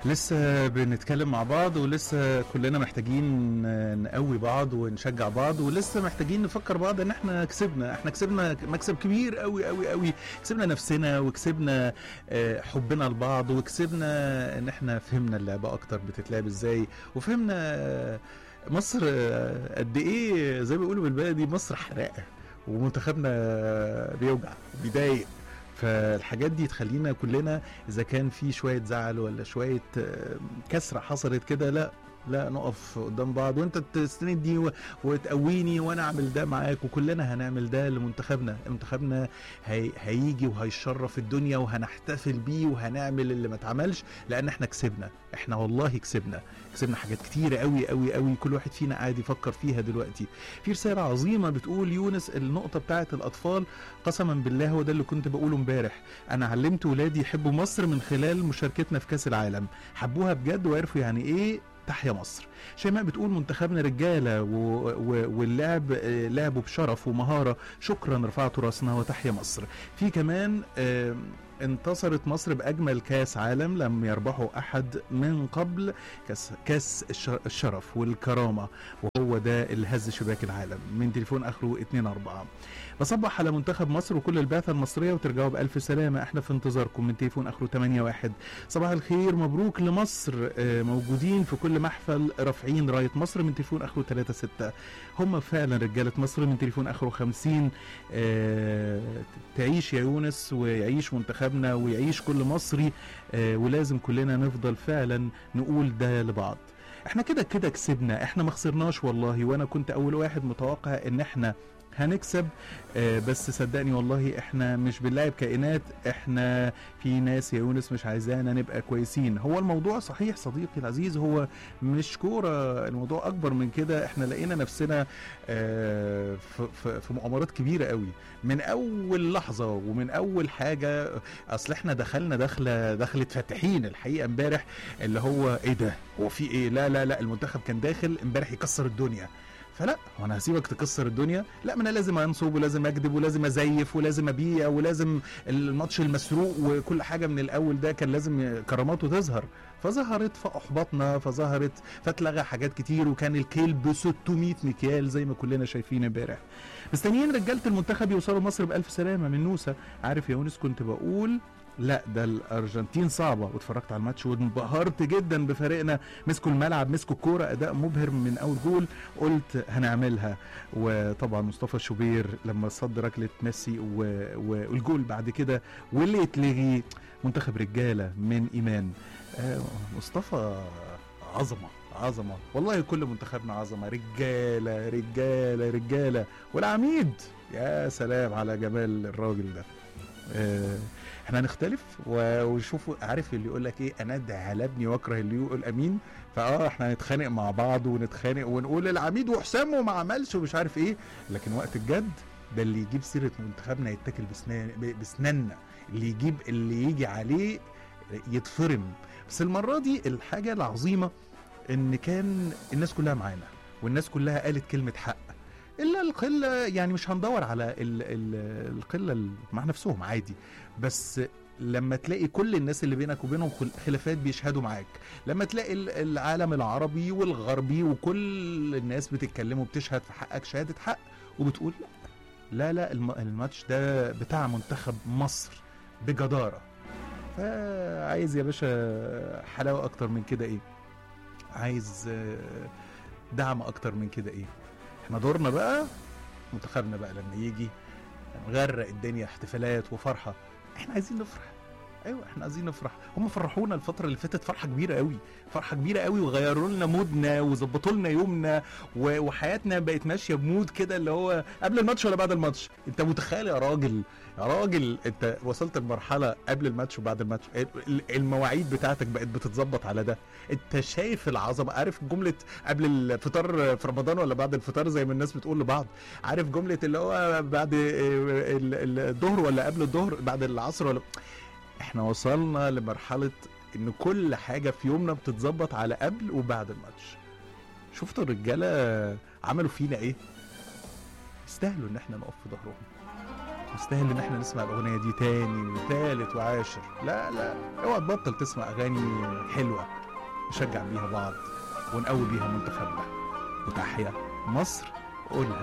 لسه بنتكلم مع بعض ولسه كلنا محتاجين نقوي بعض ونشجع بعض ولسه محتاجين نفكر بعض ان احنا كسبنا احنا كسبنا مكسب كبير قوي قوي قوي كسبنا نفسنا وكسبنا آه، حبنا لبعض وكسبنا ان احنا فهمنا اللعبة اكتر بتتلعب ازاي وفهمنا آه، مصر آه، قد ايه زي ما بيقولوا بالبلدي مصر حراقة ومنتخبنا بيوجع بيضايق فالحاجات دي تخلينا كلنا اذا كان في شويه زعل ولا شويه آه، كسره حصلت كده لا لا نقف قدام بعض وانت تستندني و- وتقويني وانا اعمل ده معاك وكلنا هنعمل ده لمنتخبنا منتخبنا هي هيجي وهيشرف الدنيا وهنحتفل بيه وهنعمل اللي ما اتعملش لان احنا كسبنا احنا والله كسبنا كسبنا حاجات كتيرة قوي قوي قوي كل واحد فينا قاعد يفكر فيها دلوقتي في رسالة عظيمة بتقول يونس النقطة بتاعت الأطفال قسما بالله هو ده اللي كنت بقوله امبارح انا علمت ولادي يحبوا مصر من خلال مشاركتنا في كاس العالم حبوها بجد وعرفوا يعني ايه تحيا مصر شيماء بتقول منتخبنا رجاله و... و... واللعب آه، لعبوا بشرف ومهاره شكرا رفعتوا راسنا وتحيا مصر في كمان آم، انتصرت مصر باجمل كاس عالم لم يربحه احد من قبل كاس كاس الش- الشرف والكرامه وهو ده اللي هز شباك العالم من تليفون اخره 24 بصبح على منتخب مصر وكل البعثة المصرية وترجعوا بألف سلامة احنا في انتظاركم من تليفون اخره 81 صباح الخير مبروك لمصر آه، موجودين في كل محفل رافعين راية مصر من تليفون اخره 36 هم فعلا رجالة مصر من تليفون اخره 50 آه، تعيش يا يونس ويعيش منتخبنا ويعيش كل مصري آه، ولازم كلنا نفضل فعلا نقول ده لبعض احنا كده كده كسبنا احنا ما خسرناش والله وانا كنت اول واحد متوقع ان احنا هنكسب آه، بس صدقني والله احنا مش بنلاعب كائنات احنا في ناس يا يونس مش عايزانا نبقى كويسين هو الموضوع صحيح صديقي العزيز هو مش كورة الموضوع اكبر من كده احنا لقينا نفسنا آه، في- في في مؤامرات كبيرة قوي من اول لحظة ومن اول حاجة اصل احنا دخلنا دخلة دخلة فاتحين الحقيقة امبارح اللي هو ايه ده هو في ايه لا لا لا المنتخب كان داخل امبارح يكسر الدنيا فلا هو انا هسيبك تكسر الدنيا لا ما انا لازم انصب ولازم اكذب ولازم ازيف ولازم ابيع ولازم الماتش المسروق وكل حاجه من الاول ده كان لازم كراماته تظهر فظهرت فاحبطنا فظهرت فاتلغى حاجات كتير وكان الكيل ب 600 مكيال زي ما كلنا شايفين امبارح مستنيين رجاله المنتخب يوصلوا مصر بالف سلامه من نوسه عارف يا يونس كنت بقول لا ده الارجنتين صعبه واتفرجت على الماتش وانبهرت جدا بفريقنا مسكوا الملعب مسكوا الكوره اداء مبهر من اول جول قلت هنعملها وطبعا مصطفى شوبير لما صد ركله ميسي و- و- والجول بعد كده واللي يتلغي منتخب رجاله من ايمان آه، مصطفى عظمه عظمه والله كل منتخبنا عظمه رجاله رجاله رجاله والعميد يا سلام على جمال الراجل ده آه، احنا هنختلف و- ونشوفوا عارف اللي يقول لك ايه انا ده على ابني واكره اللي يقول امين فاه احنا هنتخانق مع بعض ونتخانق ونقول العميد وحسام وما عملش ومش عارف ايه لكن وقت الجد ده اللي يجيب سيره منتخبنا يتاكل بسنان ب- بسناننا اللي يجيب اللي يجي عليه يتفرم بس المره دي الحاجه العظيمه ان كان الناس كلها معانا والناس كلها قالت كلمه حق الا القله يعني مش هندور على ال ال القله ال- مع نفسهم عادي بس لما تلاقي كل الناس اللي بينك وبينهم خل- خلافات بيشهدوا معاك لما تلاقي ال- العالم العربي والغربي وكل الناس بتتكلم وبتشهد في حقك شهادة حق وبتقول لا لا لا الم- الماتش ده بتاع منتخب مصر بجدارة فعايز يا باشا حلاوة أكتر من كده إيه عايز آه، دعم أكتر من كده إيه احنا دورنا بقى منتخبنا بقى لما يجي نغرق الدنيا احتفالات وفرحة احنا عايزين نفرح ايوه احنا عايزين نفرح هم فرحونا الفتره اللي فاتت فرحه كبيره قوي فرحه كبيره قوي وغيروا لنا مودنا وظبطوا لنا يومنا و- وحياتنا بقت ماشيه بمود كده اللي هو قبل الماتش ولا بعد الماتش انت متخيل يا راجل يا راجل انت وصلت لمرحله قبل الماتش وبعد الماتش ال- المواعيد بتاعتك بقت بتتظبط على ده انت شايف العظمه عارف جمله قبل الفطار في رمضان ولا بعد الفطار زي ما الناس بتقول لبعض عارف جمله اللي هو بعد ال- ال- الظهر ولا قبل الظهر بعد العصر ولا احنا وصلنا لمرحله ان كل حاجه في يومنا بتتظبط على قبل وبعد الماتش شفتوا الرجاله عملوا فينا ايه يستاهلوا ان احنا نقف في ظهرهم يستاهل ان احنا نسمع الاغنيه دي تاني وتالت وعاشر لا لا اوعى تبطل تسمع اغاني حلوه نشجع بيها بعض ونقوي بيها منتخبنا وتحيا مصر قولها